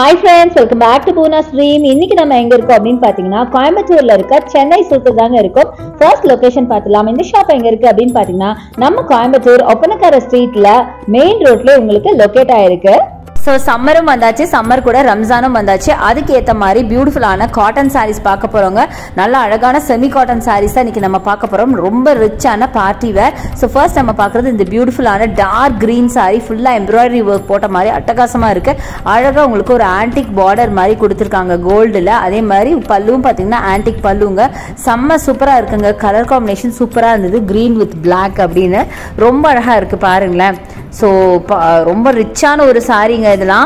hi friends welcome back to Poona stream இன்னைக்கு நம்ம எங்க இருக்கோம் அப்படின்னு பாத்தீங்கன்னா கோயம்புத்தூர்ல இருக்க சென்னை சில்க்கு தாங்க இருக்கும் ஃபர்ஸ்ட் லொகேஷன் பார்த்துலாம் இந்த ஷாப் எங்க இருக்கு அப்படின்னு பாத்தீங்கன்னா நம்ம கோயம்புத்தூர் ஒப்பனக்கார ஸ்ட்ரீட்ல மெயின் ரோட்ல உங்களுக்கு லொகேட் ஆயிருக்கு ஸோ சம்மரும் வந்தாச்சு சம்மர் கூட ரம்ஜானும் வந்தாச்சு அதுக்கு ஏற்ற மாதிரி பியூட்டிஃபுல்லான காட்டன் சாரீஸ் பார்க்க போகிறோங்க நல்ல அழகான செமி காட்டன் சாரீஸ் தான் இன்னைக்கு நம்ம பார்க்க போகிறோம் ரொம்ப ரிச்சான பார்ட்டி வேர் ஸோ ஃபர்ஸ்ட் நம்ம பார்க்குறது இந்த பியூட்டிஃபுல்லான டார்க் க்ரீன் சாரீ ஃபுல்லாக எம்ப்ராய்டரி ஒர்க் போட்ட மாதிரி அட்டகாசமாக இருக்கு அழகாக உங்களுக்கு ஒரு ஆன்டிக் பார்டர் மாதிரி கொடுத்துருக்காங்க கோல்டில் அதே மாதிரி பல்லுவும் பார்த்தீங்கன்னா ஆன்டிக் பல்லுங்க செம்ம சூப்பராக இருக்குங்க கலர் காம்பினேஷன் சூப்பராக இருந்தது க்ரீன் வித் Black அப்படின்னு ரொம்ப அழகாக இருக்குது பாருங்களேன் ஸோ ரொம்ப ரிச்சான ஒரு சாரீங்க இதெல்லாம்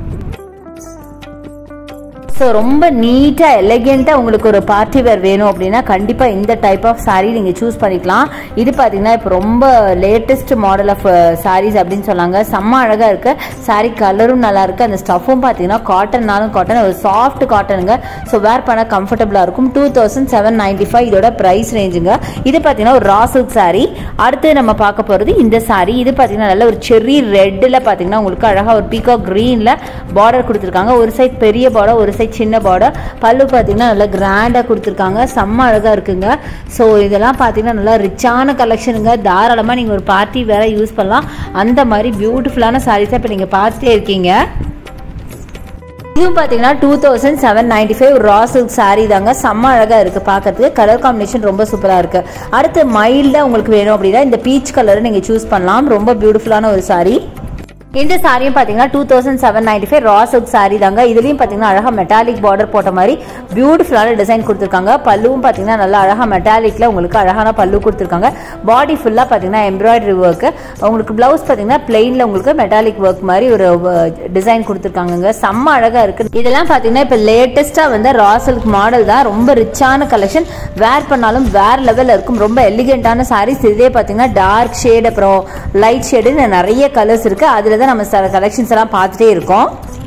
ஸோ ரொம்ப நீட்டாக எலகெண்ட்டாக உங்களுக்கு ஒரு பார்ட்டி வேர் வேணும் அப்படின்னா கண்டிப்பாக இந்த டைப் ஆஃப் saree நீங்கள் சூஸ் பண்ணிக்கலாம் இது பார்த்தீங்கன்னா இப்போ ரொம்ப லேட்டஸ்ட் மாடல் ஆஃப் sarees அப்படின்னு சொன்னாங்க செம்ம அழகாக இருக்கு saree கலரும் நல்லா இருக்கு அந்த ஸ்டஃப்பும் பார்த்தீங்கன்னா காட்டன்னாலும் காட்டன் ஒரு சாஃப்ட் காட்டனுங்க ஸோ வேர் பண்ண கம்ஃபர்டபுளாக இருக்கும் two thousand seven ninety five இதோட ப்ரைஸ் ரேஞ்சுங்க இது பார்த்தீங்கன்னா ஒரு ரா சில்க் saree அடுத்து நம்ம பார்க்க போகிறது இந்த saree இது பார்த்தீங்கன்னா நல்ல ஒரு செர்ரி ரெட்டில் பார்த்தீங்கன்னா உங்களுக்கு அழகாக ஒரு பீகா க்ரீனில் பார்டர் கொடுத்துருக்காங்க ஒரு சைட் பெரிய பார்டர் ஒரு சைட் சின்ன பார்டர் பல்லு பார்த்தீங்கன்னா நல்லா கிராண்டாக கொடுத்துருக்காங்க செம்ம அழகாக இருக்குங்க ஸோ இதெல்லாம் பார்த்தீங்கன்னா நல்லா ரிச்சான கலெக்ஷனுங்க தாராளமாக நீங்கள் ஒரு பார்ட்டி வேற யூஸ் பண்ணலாம் அந்த மாதிரி பியூட்டிஃபுல்லான சாரீஸை இப்போ நீங்கள் பார்த்துட்டே இருக்கீங்க இதுவும் பார்த்தீங்கன்னா two thousand seven ninety five raw silk saree தாங்க செம்ம அழகாக இருக்குது பார்க்கறதுக்கு கலர் காம்பினேஷன் ரொம்ப சூப்பராக இருக்குது அடுத்து மைல்டாக உங்களுக்கு வேணும் அப்படின்னா இந்த பீச் கலரை நீங்கள் சூஸ் பண்ணலாம் ரொம்ப பியூட்டிஃபுல்லான ஒரு சாரீ இந்த சாரியும் பார்த்தீங்கன்னா two thousand seven ninety five raw silk saree தாங்க இதுலேயும் பார்த்தீங்கன்னா அழகாக மெட்டாலிக் பார்டர் போட்ட மாதிரி பியூட்டிஃபுல்லான டிசைன் கொடுத்துருக்காங்க பல்லுவும் பார்த்தீங்கன்னா நல்லா அழகாக மெட்டாலிக்கில் உங்களுக்கு அழகான பல்லு கொடுத்துருக்காங்க பாடி ஃபுல்லாக பார்த்தீங்கன்னா எம்ப்ராய்டரி ஒர்க்கு உங்களுக்கு ப்ளவுஸ் பார்த்தீங்கன்னா பிளெயினில் உங்களுக்கு மெட்டாலிக் ஒர்க் மாதிரி ஒரு டிசைன் கொடுத்துருக்காங்க செம்ம அழகாக இருக்குது இதெல்லாம் பார்த்தீங்கன்னா இப்போ லேட்டஸ்ட்டாக வந்து ரா சில்க் மாடல் தான் ரொம்ப ரிச்சான கலெக்ஷன் வேர் பண்ணாலும் வேர் லெவலில் இருக்கும் ரொம்ப எலிகென்ட்டான சாரீஸ் இதே பார்த்தீங்கன்னா டார்க் ஷேட் அப்புறம் லைட் ஷேடுன்னு நிறைய கலர்ஸ் இருக்குது அதில் தான் நம்ம சில கலெக்ஷன்ஸ் எல்லாம் பார்த்துட்டே இருக்கோம்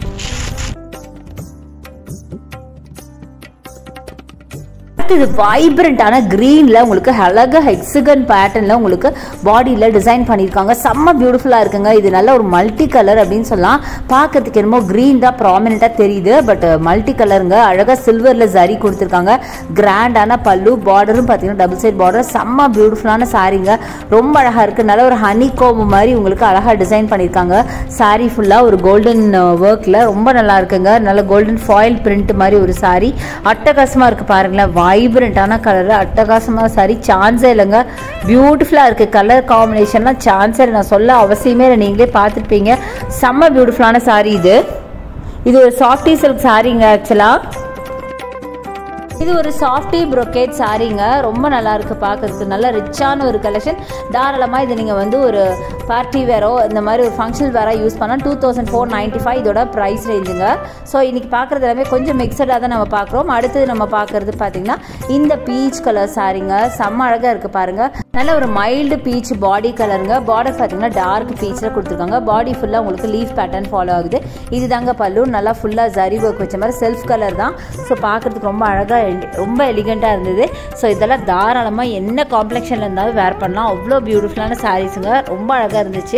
இது வைப்ரண்டான க்ரீனில் உங்களுக்கு அழகாக ஹெக்ஸகன் பேட்டர்னில் உங்களுக்கு பாடியில் டிசைன் பண்ணியிருக்காங்க செம்ம பியூட்டிஃபுல்லாக இருக்குங்க இது நல்ல ஒரு மல்டி கலர் அப்படின்னு சொல்லலாம் பார்க்கறதுக்கு என்னமோ க்ரீன் தான் ப்ராமினெண்ட்டாக தெரியுது பட் மல்டி கலருங்க அழகாக சில்வரில் சரி கொடுத்துருக்காங்க கிராண்டான பல்லு பார்டரும் பார்த்தீங்கன்னா டபுள் சைட் பார்டர் செம்ம பியூட்டிஃபுல்லான சாரீங்க ரொம்ப அழகாக இருக்குது நல்ல ஒரு ஹனி கோம்பு மாதிரி உங்களுக்கு அழகாக டிசைன் பண்ணியிருக்காங்க சாரீ ஃபுல்லாக ஒரு கோல்டன் ஒர்க்கில் ரொம்ப நல்லா இருக்குங்க நல்ல கோல்டன் ஃபாயில் பிரிண்ட் மாதிரி ஒரு சாரீ அட்டகாசமாக இருக்குது பாருங்களேன் வைப்ரண்ட்டான கலர் அட்டகாசமாக சாரி சான்ஸே இல்லைங்க பியூட்டிஃபுல்லாக இருக்குது கலர் காம்பினேஷன்லாம் சான்ஸே இல்லை நான் சொல்ல அவசியமே இல்லை நீங்களே பார்த்துருப்பீங்க செம்ம பியூட்டிஃபுல்லான சாரி இது இது ஒரு சாஃப்டி சில்க் சாரீங்க ஆக்சுவலாக இது ஒரு சாஃப்டி ப்ரொக்கேட் சாரீங்க ரொம்ப நல்லா இருக்கு பார்க்கறதுக்கு நல்ல ரிச்சான ஒரு கலெக்ஷன் தாராளமாக இது நீங்கள் வந்து ஒரு பார்ட்டி வேரோ இந்த மாதிரி ஒரு ஃபங்க்ஷன் வேரோ யூஸ் பண்ணால் two thousand four ninety five இதோட ப்ரைஸ் ரேஞ்சுங்க ஸோ இன்னைக்கு பார்க்குறது எல்லாமே கொஞ்சம் மிக்சடாக தான் நம்ம பார்க்குறோம் அடுத்தது நம்ம பார்க்குறது பார்த்தீங்கன்னா இந்த பீச் கலர் சாரீங்க செம்ம அழகாக இருக்குது பாருங்கள் நல்ல ஒரு மைல்டு பீச் பாடி கலருங்க பார்டர் பார்த்தீங்கன்னா டார்க் பீச்சில் கொடுத்துருக்காங்க பாடி ஃபுல்லாக உங்களுக்கு லீஃப் பேட்டர்ன் ஃபாலோ ஆகுது இது தாங்க பல்லு நல்லா ஃபுல்லாக ஜரி ஒர்க் வச்ச மாதிரி செல்ஃப் கலர் தான் ஸோ பார்க்குறதுக்கு ரொம்ப அழகாக ரொம்ப எலிகெண்ட்டாக இருந்தது ஸோ இதெல்லாம் தாராளமாக என்ன காம்ப்ளெக்ஷனில் இருந்தாலும் வேர் பண்ணலாம் அவ்வளோ பியூட்டிஃபுல்லான சாரீஸுங்க ரொம்ப அழகாக இருந்துச்சு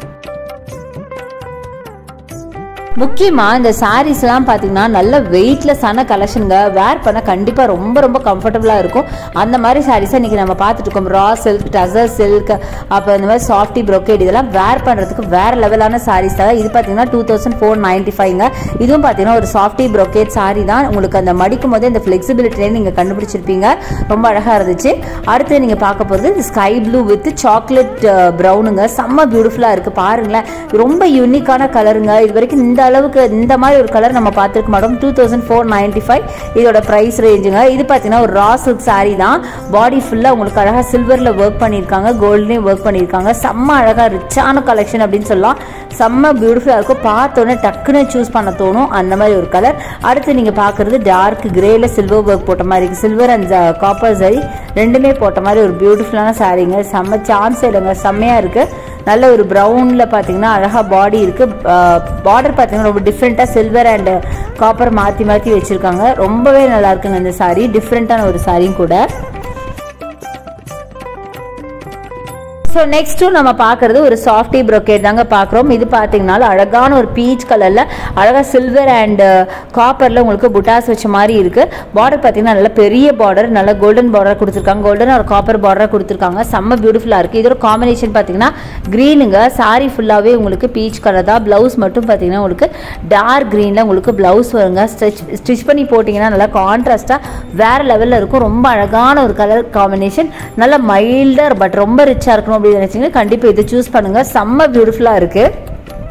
முக்கியமாக இந்த சாரீஸ்லாம் பார்த்தீங்கன்னா நல்ல வெயிட்லெஸ்ஸான கலெக்ஷனுங்க வேர் பண்ண கண்டிப்பாக ரொம்ப ரொம்ப கம்ஃபர்டபுளாக இருக்கும் அந்த மாதிரி சாரீஸை இன்றைக்கி நம்ம பார்த்துட்டு இருக்கோம் ரா சில்க் டசர் சில்க் அப்போ இந்த மாதிரி சாஃப்டி ப்ரொக்கேட் இதெல்லாம் வேர் பண்ணுறதுக்கு வேறு லெவலான சாரீஸ் தான் இது பார்த்தீங்கன்னா டூ தௌசண்ட் ஃபோர் நைன்ட்டி ஃபைவ்ங்க இதுவும் பார்த்தீங்கன்னா ஒரு சாஃப்டி ப்ரொக்கேட் சாரி தான் உங்களுக்கு அந்த மடிக்கும் போது இந்த ஃப்ளெக்சிபிலிட்டியே நீங்கள் கண்டுபிடிச்சிருப்பீங்க ரொம்ப அழகாக இருந்துச்சு அடுத்து நீங்கள் பார்க்க போகிறது இந்த ஸ்கை ப்ளூ வித் சாக்லேட் ப்ரௌனுங்க செம்ம பியூட்டிஃபுல்லாக இருக்குது பாருங்களேன் ரொம்ப யூனிக்கான கலருங்க இது வரைக்கும் இந்த அளவுக்கு இந்த மாதிரி ஒரு கலர் நம்ம பார்த்துருக்க மாட்டோம் two thousand four ninety five இதோட ப்ரைஸ் ரேஞ்சுங்க இது பார்த்தீங்கன்னா ஒரு ரா சில்க் சாரீ தான் பாடி ஃபுல்லாக உங்களுக்கு அழகாக சில்வரில் ஒர்க் பண்ணியிருக்காங்க கோல்ட்லேயும் ஒர்க் பண்ணியிருக்காங்க செம்ம அழகாக ரிச்சான கலெக்ஷன் அப்படின்னு சொல்லலாம் செம்ம பியூட்டிஃபுல்லாக இருக்கும் பார்த்தோன்னே டக்குன்னு சூஸ் பண்ண தோணும் அந்த மாதிரி ஒரு கலர் அடுத்து நீங்கள் பார்க்குறது டார்க் கிரேல சில்வர் ஒர்க் போட்ட மாதிரி இருக்குது சில்வர் அண்ட் காப்பர் சரி ரெண்டுமே போட்ட மாதிரி ஒரு பியூட்டிஃபுல்லான சாரீங்க செம்ம சான்ஸ் இல்லைங்க செம்மையாக இருக்குது நல்ல ஒரு ப்ரௌனில் பார்த்தீங்கன்னா அழகாக பாடி இருக்குது பார்டர் பார்த்தீங்கன்னா ரொம்ப டிஃப்ரெண்ட்டாக சில்வர் அண்ட் காப்பர் மாற்றி மாற்றி வச்சுருக்காங்க ரொம்பவே நல்லா இருக்குங்க இந்த சாரீ டிஃப்ரெண்ட்டான ஒரு சாரியும் கூட ஸோ நெக்ஸ்ட்டும் நம்ம பார்க்குறது ஒரு சாஃப்டி ப்ரொக்கேட் தாங்க பார்க்குறோம் இது பார்த்தீங்கனாலும் அழகான ஒரு பீச் கலரில் அழகாக சில்வர் அண்ட் காப்பரில் உங்களுக்கு புட்டாஸ் வச்ச மாதிரி இருக்குது பார்டர் பார்த்தீங்கன்னா நல்ல பெரிய பார்டர் நல்ல கோல்டன் பார்டர் கொடுத்துருக்காங்க கோல்டன் ஒரு காப்பர் பார்டர் கொடுத்துருக்காங்க செம்ம பியூட்டிஃபுல்லாக இருக்குது இதோட காம்பினேஷன் பார்த்தீங்கன்னா க்ரீனுங்க சாரி ஃபுல்லாகவே உங்களுக்கு பீச் கலர் தான் ப்ளவுஸ் மட்டும் பார்த்தீங்கன்னா உங்களுக்கு டார்க் க்ரீனில் உங்களுக்கு ப்ளவுஸ் வருங்க ஸ்டிச் ஸ்டிச் பண்ணி போட்டிங்கன்னா நல்லா கான்ட்ராஸ்ட்டாக வேறு லெவலில் இருக்கும் ரொம்ப அழகான ஒரு கலர் காம்பினேஷன் நல்ல மைல்டாக பட் ரொம்ப ரிச்சாக இருக்கணும் அப்படின்னு நினச்சிங்கன்னா கண்டிப்பாக இதை சூஸ் பண்ணுங்கள் செம்ம பியூட்டிஃபுல்லாக இருக்குது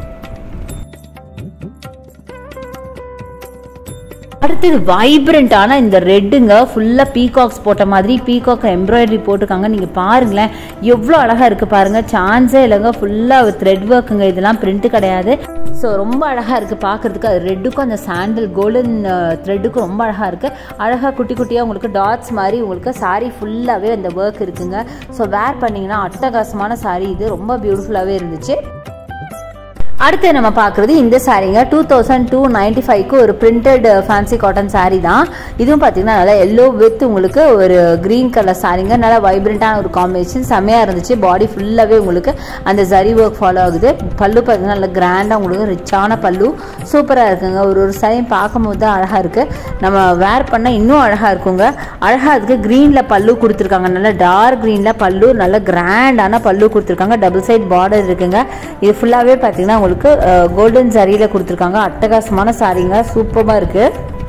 அடுத்தது வைப்ரண்ட்டான இந்த ரெட்டுங்க ஃபுல்லாக பீகாக்ஸ் போட்ட மாதிரி பீகாக் எம்ப்ராய்டரி போட்டிருக்காங்க நீங்கள் பாருங்களேன் எவ்வளோ அழகாக இருக்குது பாருங்கள் சான்ஸே இல்லைங்க ஃபுல்லாக த்ரெட் ஒர்க்குங்க இதெல்லாம் பிரிண்ட் கிடையாது ஸோ ரொம்ப அழகாக இருக்குது பார்க்குறதுக்கு அது ரெட்டுக்கும் அந்த சாண்டில் கோல்டன் த்ரெட்டுக்கும் ரொம்ப அழகாக இருக்குது அழகாக குட்டி குட்டியாக உங்களுக்கு டாட்ஸ் மாதிரி உங்களுக்கு சாரீ ஃபுல்லாகவே அந்த ஒர்க் இருக்குங்க ஸோ வேர் பண்ணிங்கன்னா அட்டகாசமான சாரீ இது ரொம்ப பியூட்டிஃபுல்லாகவே இருந்துச்சு அடுத்து நம்ம பார்க்குறது இந்த சாரீங்க டூ தௌசண்ட் டூ நைன்டி ஃபைவ்க்கு ஒரு பிரிண்டட் ஃபேன்சி காட்டன் சாரீ தான் இதுவும் பார்த்தீங்கன்னா நல்லா எல்லோ வித் உங்களுக்கு ஒரு க்ரீன் கலர் சாரீங்க நல்லா வைப்ரண்ட்டான ஒரு காம்பினேஷன் செம்மையாக இருந்துச்சு பாடி ஃபுல்லாகவே உங்களுக்கு அந்த ஜரி ஒர்க் ஃபாலோ ஆகுது பல்லு பார்த்தீங்கன்னா நல்லா கிராண்டாக உங்களுக்கு ரிச்சான பல்லு சூப்பராக இருக்குங்க ஒரு ஒரு சாரியும் பார்க்கும்போது தான் அழகாக இருக்குது நம்ம வேர் பண்ணால் இன்னும் அழகாக இருக்குங்க அழகாக அதுக்கு க்ரீனில் பல்லு கொடுத்துருக்காங்க நல்லா டார்க் க்ரீனில் பல்லு நல்ல கிராண்டான பல்லு கொடுத்துருக்காங்க டபுள் சைட் பார்டர் இருக்குங்க இது ஃபுல்லாகவே பார்த்தீங்கன்னா உங்களுக்கு கோல்டன் சாரியில் கொடுத்துருக்காங்க அட்டகாசமான சாரீங்க சூப்பராக இருக்குது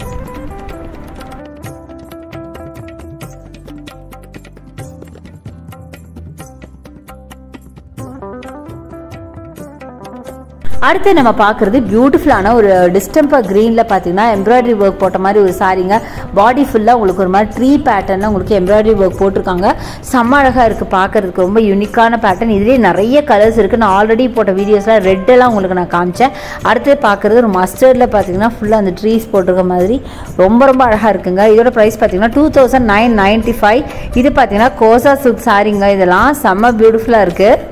அடுத்து நம்ம பார்க்குறது பியூட்டிஃபுல்லான ஒரு டிஸ்டம்பர் க்ரீனில் பார்த்தீங்கன்னா எம்ப்ராய்டரி ஒர்க் போட்ட மாதிரி ஒரு சாரீங்க பாடி ஃபுல்லாக உங்களுக்கு ஒரு மாதிரி ட்ரீ பேட்டர்னில் உங்களுக்கு எம்ப்ராய்டரி ஒர்க் போட்டிருக்காங்க செம்ம அழகாக இருக்குது பார்க்குறதுக்கு ரொம்ப யூனிக்கான பேட்டர்ன் இதுலேயே நிறைய கலர்ஸ் இருக்குது நான் ஆல்ரெடி போட்ட வீடியோஸில் ரெட்டெல்லாம் உங்களுக்கு நான் காமிச்சேன் அடுத்து பார்க்குறது ஒரு மஸ்டர்டில் பார்த்தீங்கன்னா ஃபுல்லாக அந்த ட்ரீஸ் போட்டிருக்க மாதிரி ரொம்ப ரொம்ப அழகாக இருக்குங்க இதோட ப்ரைஸ் பார்த்தீங்கன்னா two thousand nine ninety five இது பார்த்தீங்கன்னா கோசா சில்க் சாரீங்க இதெல்லாம் செம்ம பியூட்டிஃபுல்லாக இருக்குது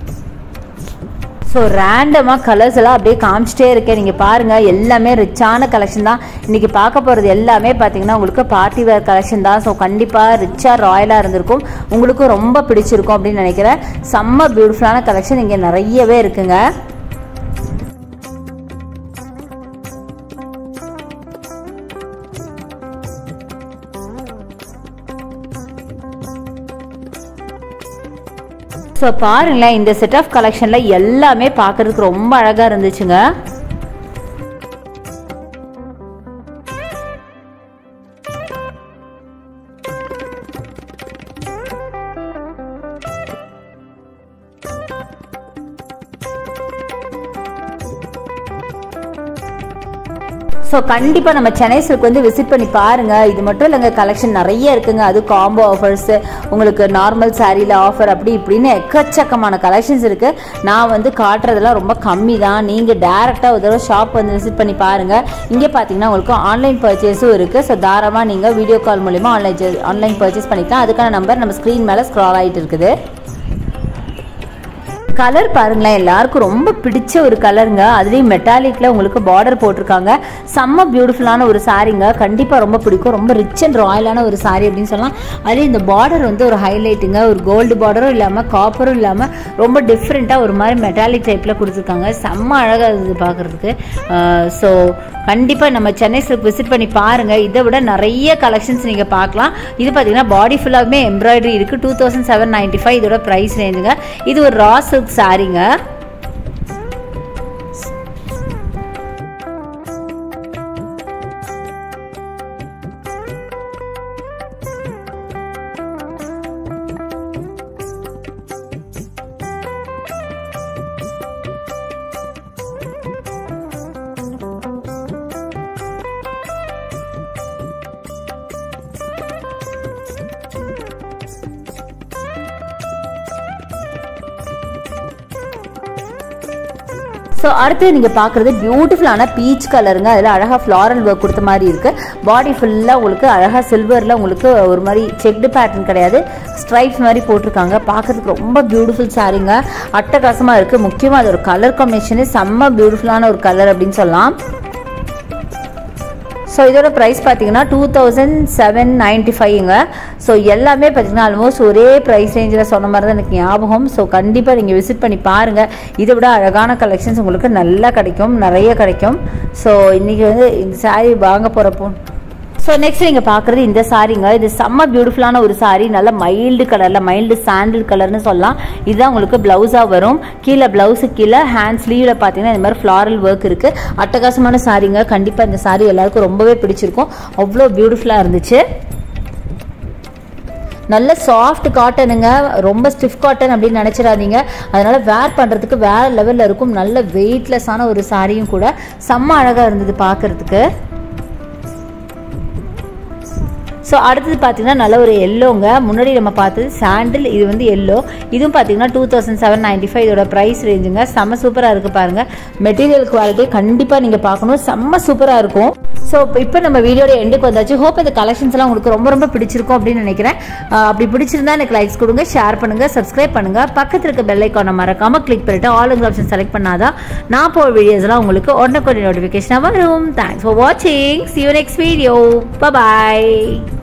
ஸோ ரேண்டமாக கலர்ஸ் எல்லாம் அப்படியே காமிச்சிட்டே இருக்கேன் நீங்கள் பாருங்கள் எல்லாமே ரிச்சான கலெக்ஷன் தான் இன்றைக்கி பார்க்க போகிறது எல்லாமே பார்த்தீங்கன்னா உங்களுக்கு பார்ட்டி வேர் கலெக்ஷன் தான் ஸோ கண்டிப்பாக ரிச்சாக ராயலாக இருந்திருக்கும் உங்களுக்கும் ரொம்ப பிடிச்சிருக்கும் அப்படின்னு நினைக்கிறேன் செம்ம பியூட்டிஃபுல்லான கலெக்ஷன் இங்கே நிறையவே இருக்குங்க ஸோ பாருங்களேன் இந்த செட் ஆஃப் கலெக்ஷனில் எல்லாமே பார்க்குறதுக்கு ரொம்ப அழகாக இருந்துச்சுங்க ஸோ கண்டிப்பாக நம்ம சென்னை சில்க் வந்து விசிட் பண்ணி பாருங்கள் இது மட்டும் இல்லைங்க கலெக்ஷன் நிறைய இருக்குங்க அது காம்போ ஆஃபர்ஸு உங்களுக்கு நார்மல் சாரியில் ஆஃபர் அப்படி இப்படின்னு எக்கச்சக்கமான கலெக்ஷன்ஸ் இருக்குது நான் வந்து காட்டுறதெல்லாம் ரொம்ப கம்மி தான் நீங்கள் டேரெக்டாக ஒரு தடவை ஷாப் வந்து விசிட் பண்ணி பாருங்கள் இங்கே பார்த்தீங்கன்னா உங்களுக்கு ஆன்லைன் பர்ச்சேஸும் இருக்குது ஸோ தாராளமாக நீங்கள் வீடியோ கால் மூலிமா ஆன்லைன் ஆன்லைன் பர்ச்சேஸ் பண்ணிக்கலாம் அதுக்கான நம்பர் நம்ம ஸ்க்ரீன் மேலே ஸ்க்ரால் ஆகிட்டு இருக்குது கலர் பாருங்களேன் எல்லாருக்கும் ரொம்ப பிடிச்ச ஒரு கலருங்க அதுலேயும் மெட்டாலிக்கில் உங்களுக்கு பார்டர் போட்டிருக்காங்க செம்ம பியூட்டிஃபுல்லான ஒரு சாரீங்க கண்டிப்பாக ரொம்ப பிடிக்கும் ரொம்ப ரிச் அண்ட் ராயலான ஒரு சாரீ அப்படின்னு சொல்லலாம் அதுலேயும் இந்த பார்டர் வந்து ஒரு ஹைலைட்டுங்க ஒரு கோல்டு பார்டரும் இல்லாமல் காப்பரும் இல்லாமல் ரொம்ப டிஃப்ரெண்ட்டாக ஒரு மாதிரி மெட்டாலிக் டைப்பில் கொடுத்துருக்காங்க செம்ம அழகாக இருக்குது பார்க்குறதுக்கு ஸோ கண்டிப்பாக நம்ம சென்னை சில்க் விசிட் பண்ணி பாருங்கள் இதை விட நிறைய கலெக்ஷன்ஸ் நீங்கள் பார்க்கலாம் இது பார்த்தீங்கன்னா பாடி ஃபுல்லாகவே எம்ப்ராய்டரி இருக்குது two thousand seven ninety five இதோட ப்ரைஸ் ரேஞ்சுங்க இது ஒரு ரா சில்க் சாரீங்க ஸோ அடுத்து நீங்கள் பார்க்குறது பியூட்டிஃபுல்லான பீச் கலருங்க அதில் அழகாக ஃப்ளாரல் ஒர்க் கொடுத்த மாதிரி இருக்குது பாடி ஃபுல்லாக உங்களுக்கு அழகாக சில்வரில் உங்களுக்கு ஒரு மாதிரி செக்டு பேட்டர்ன் கிடையாது ஸ்ட்ரைப்ஸ் மாதிரி போட்டிருக்காங்க பார்க்கறதுக்கு ரொம்ப பியூட்டிஃபுல் சாரீங்க அட்டகாசமாக இருக்குது முக்கியமாக அது ஒரு கலர் காம்பினேஷனு செம்ம பியூட்டிஃபுல்லான ஒரு கலர் அப்படின்னு சொல்லலாம் ஸோ இதோட ப்ரைஸ் பார்த்தீங்கன்னா டூ தௌசண்ட் செவன் நைன்ட்டி ஃபைவ்ங்க ஸோ எல்லாமே பார்த்தீங்கன்னா ஆல்மோஸ்ட் ஒரே ப்ரைஸ் ரேஞ்சில் சொன்ன மாதிரி தான் எனக்கு ஞாபகம் ஸோ கண்டிப்பாக நீங்கள் விசிட் பண்ணி பாருங்கள் இதை விட அழகான கலெக்ஷன்ஸ் உங்களுக்கு நல்லா கிடைக்கும் நிறைய கிடைக்கும் ஸோ இன்றைக்கி வந்து இந்த saree வாங்க போகிறப்போ ஸோ நெக்ஸ்ட் நீங்கள் பார்க்குறது இந்த சாரீங்க இது செம்ம பியூட்டிஃபுல்லான ஒரு saree நல்ல மைல்டு கலரில் மைல்டு சாண்டில் கலர்னு சொல்லலாம் இதுதான் உங்களுக்கு ப்ளவுஸாக வரும் கீழே ப்ளவுஸு கீழே ஹேண்ட் ஸ்லீவில் பார்த்தீங்கன்னா இந்த மாதிரி ஃப்ளாரல் ஒர்க் இருக்குது அட்டகாசமான சாரீங்க கண்டிப்பாக இந்த saree எல்லாருக்கும் ரொம்பவே பிடிச்சிருக்கும் அவ்வளோ பியூட்டிஃபுல்லாக இருந்துச்சு நல்ல சாஃப்ட் காட்டனுங்க ரொம்ப ஸ்டிஃப் காட்டன் அப்படின்னு நினச்சிடாதீங்க அதனால வேர் பண்ணுறதுக்கு வேற லெவலில் இருக்கும் நல்ல வெயிட்லெஸ்ஸான ஒரு சாரியும் கூட செம்ம அழகாக இருந்தது பார்க்கறதுக்கு ஸோ அடுத்தது பார்த்தீங்கன்னா நல்ல ஒரு எல்லோங்க முன்னாடி நம்ம பார்த்தது சாண்டில் இது வந்து எல்லோ இதுவும் பார்த்தீங்கன்னா two thousand seven ninety five இதோட ப்ரைஸ் ரேஞ்சுங்க செம்ம சூப்பராக இருக்குது பாருங்கள் மெட்டீரியல் குவாலிட்டி கண்டிப்பாக நீங்கள் பார்க்கணும் செம்ம சூப்பராக இருக்கும் ஸோ இப்போ நம்ம வீடியோட எண்டுக்கு வந்தாச்சு ஹோப் இந்த கலெக்ஷன்ஸ்லாம் உங்களுக்கு ரொம்ப ரொம்ப பிடிச்சிருக்கும் அப்படின்னு நினைக்கிறேன் ஆஹ் அப்படி பிடிச்சிருந்தா எனக்கு லைக்ஸ் கொடுங்க ஷேர் பண்ணுங்க சப்ஸ்கிரைப் பண்ணுங்க பக்கத்தில் இருக்க பெல் ஐக்கானை மறக்காம கிளிக் பண்ணிட்டு ஆல் ஆப்ஷன் செலக்ட் பண்ணாதான் நான் போகிற வீடியோஸ்லாம் உங்களுக்கு உடனே நோட்டிஃபிகேஷனாக வரும் தேங்க்ஸ் ஃபார் வாட்சிங் see you next video bye